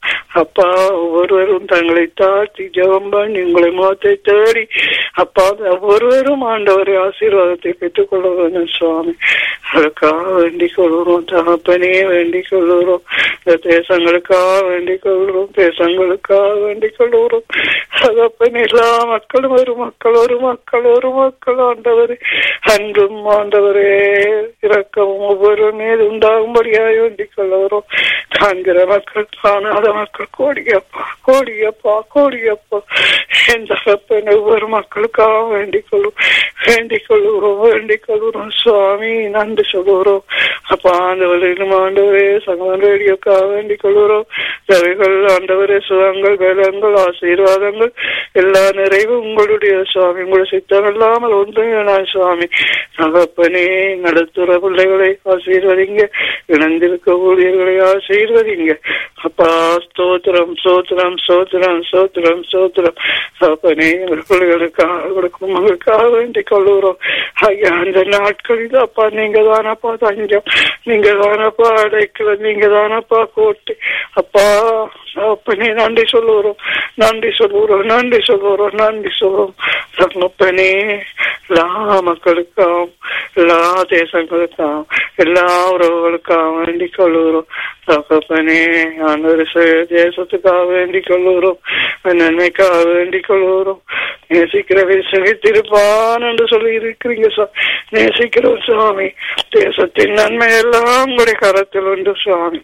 அப்பா ஒவ்வொருவரும் தங்களை தாழ்த்தி ஜெபம் பண்ணி உங்களை முகத்தை தேடி அப்பா ஒவ்வொருவரும் ஆண்டவரை ஆசீர்வாதத்தை பெற்றுக் கொள்ள வேண்டும் சுவாமி அதுக்காக வேண்டிக் கொள்கிறோம் தகப்பனே வேண்டிக் கொள்கிறோம் இந்த தேசங்களுக்காக வேண்டிக் கொள்கிறோம் தேசங்களுக்காக வேண்டிக் கொள்கிறோம் தகப்பன் எல்லா மக்களும் ஒரு மக்கள் ஒரு மக்கள் ஒரு மக்கள் ஆண்டவரே அன்பும் ஆண்டவரே இரக்கமும் ஒவ்வொரு மீது உண்டாகும்படியாக வேண்டிக் கொள்கிறோம் காண்கிற மக்கள் காணாத மக்கள் கோடியப்பா கோடியப்பா கோடியப்பா என் தகப்பன் ஒவ்வொரு மக்களுக்காக வேண்டிக் கொள்ளும் வேண்டிக் கொள்ளுகிறோம் வேண்டிக் கொள்கிறோம் சுவாமி நன்றி சொல்லுகிறோம் அப்பா ஆண்டவரிலும் ஆண்டவரே சகவன் ரேடியோக்காக வேண்டிக் கொள்கிறோம் ரவிகள் ஆண்டவரே சுகங்கள் வேலங்கள் ஆசீர்வாதங்கள் எல்லா நிறைவும் உங்களுடைய சுவாமி உங்களுடைய சித்தம் இல்லாமல் ஒன்றும் வேணாம் சுவாமி தகப்பனே நடத்துற பிள்ளைகளை ஆசீர்வதிங்க இணைந்திருக்க ஊழியர்களை ஆசீர்வதிங்க அப்பா ஸ்தோத்திரம் சோத்திரம் சோத்திரம் சோத்திரம் சோத்திரம் தகப்பனே எங்கள் பிள்ளைகளுக்காக கொடுக்கும் மகளுக்காக வேண்டிக் கொள்ளுகிறோம் ஐயா அந்த நாட்களில் அப்பா நீங்க தானப்பா தஞ்சம் நீங்க தானப்பா அடைக்கல நீங்க தானப்பா கோட்டு அப்பா அப்பனே நன்றி சொல்லுகிறோம் நன்றி சொல்லுகிறோம் நன்றி சொல்லுகிறோம் நன்றி சொல்லுவோம் தகப்பனே எல்லா மக்களுக்காகவும் எல்லா தேசங்களுக்காகவும் எல்லா உறவுகளுக்காக வேண்டிக் கொள்ளுகிறோம் தகப்பனே ஆண்டவர் தேசத்துக்காக வேண்டிக் கொள்ளுகிறோம் நன்மைக்காக வேண்டிக் கொள்ளுகிறோம் நேசிக்கிறவை சுகித்திருப்பான் என்று சொல்லி இருக்கிறீங்க நேசிக்கிறோம் சுவாமி தேசத்தின் நன்மை எல்லாம் உங்களுடைய கரத்தில் உண்டு சுவாமி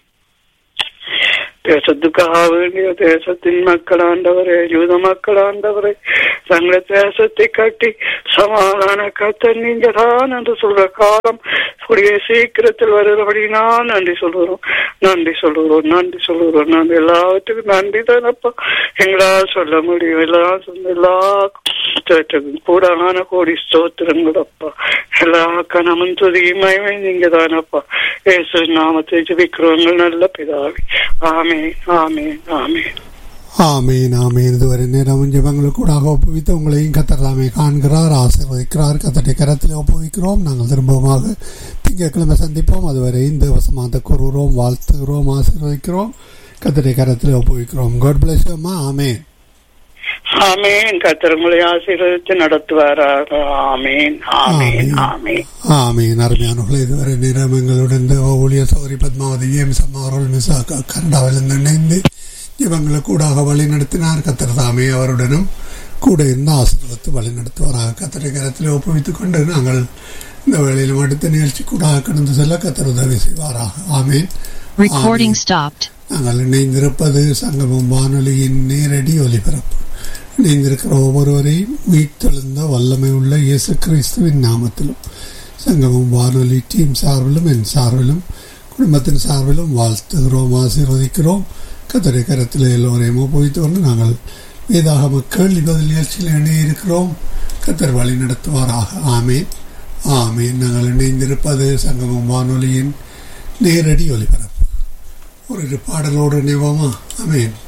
தேசத்துக்காக வேண்டிய தேசத்தின் மக்கள் ஆண்டவரே யூத மக்கள் ஆண்டவரே தங்களை தேசத்தை கட்டி சமாதான கத்த நீங்க தான் என்று சொல்ற காலம் கூடிய சீக்கிரத்தில் வருகிறபடி நான் நன்றி சொல்லுறோம் நன்றி சொல்லுகிறோம் நன்றி சொல்லுகிறோம் நான் எல்லாத்துக்கும் நன்றி தானப்பா எங்களால் சொல்ல முடியும் எல்லாம் சொன்ன எல்லா கூடான கோடி ஸ்தோத்திரங்கள் அப்பா எல்லா கணமும் துதியுமாயுமே நீங்க தானப்பா ஏசு நாமத்தை ஜபிக்கிறவங்க நல்ல பிதாவி ஆமே ஆமே ஆமே ஆமீன் ஆமீன் இதுவரை நேரம் ஜபங்களுக்கு கூட ஒப்புவித்து உங்களையும் கத்தர்தாமே காண்கிறார் ஆசீர்வதிக்கிறார் கத்தட்டை கரத்தில் ஒப்புவிக்கிறோம் நாங்கள் திரும்பமாக திங்கட்கிழமை சந்திப்போம் அதுவரை இந்த வசமாக கூறுகிறோம் வாழ்த்துகிறோம் ஆசீர்வதிக்கிறோம் கத்தட்டை கரத்தில் ஒப்புவிக்கிறோம் காட் பிளஸ் அம்மா ஆமேன் ஆமேன் கத்திரங்களை ஆசீர்வதித்து நடத்துவாராக ஆமேன் ஆமேன் ஆமேன் ஆமீன் அருமையானவர்களே இதுவரை நேரம் எங்களுடன் இந்த ஊழிய சௌரி பத்மாவதி ஏம் சம்மாவர்கள் மிசா கனடாவிலிருந்து இணைந்து இவங்களை கூடாக வழி நடத்தினார் கத்தர் தாமே அவருடனும் கூட இருந்து ஆசீர்வத்து வழி நடத்துவாராக கத்தரை கரத்தில் ஒப்புவித்துக் கொண்டு நாங்கள் இந்த வேளையிலும் அடுத்த நிகழ்ச்சி கூடாக கடந்து செல்ல கத்தர் உதவி செய்வாராக ஆமீன் Recording stopped. நாங்கள் இணைந்திருப்பது சங்கமம் வானொலியின் நேரடி ஒலிபரப்பு இணைந்திருக்கிற ஒவ்வொருவரையும் உயிர்த்தெழுந்த வல்லமை உள்ள இயேசு கிறிஸ்துவின் நாமத்திலும் சங்கமம் வானொலி டீம் சார்பிலும் என் சார்பிலும் குடும்பத்தின் சார்பிலும் வாழ்த்துகிறோம் ஆசீர்வதிக்கிறோம் கத்தரை கரத்தில் எல்லோரையும் ஒப்புவித்து கொண்டு நாங்கள் வேதாக கேள்வி பதில் நிகழ்ச்சியில் இணையிருக்கிறோம் கத்தர் வழி நடத்துவாராக ஆமேன் ஆமேன் நாங்கள் இணைந்திருப்பது சங்கமம் வானொலியின் நேரடி ஒலிபரப்பு ஒரு பாடலோடு நினைவோமா ஆமேன்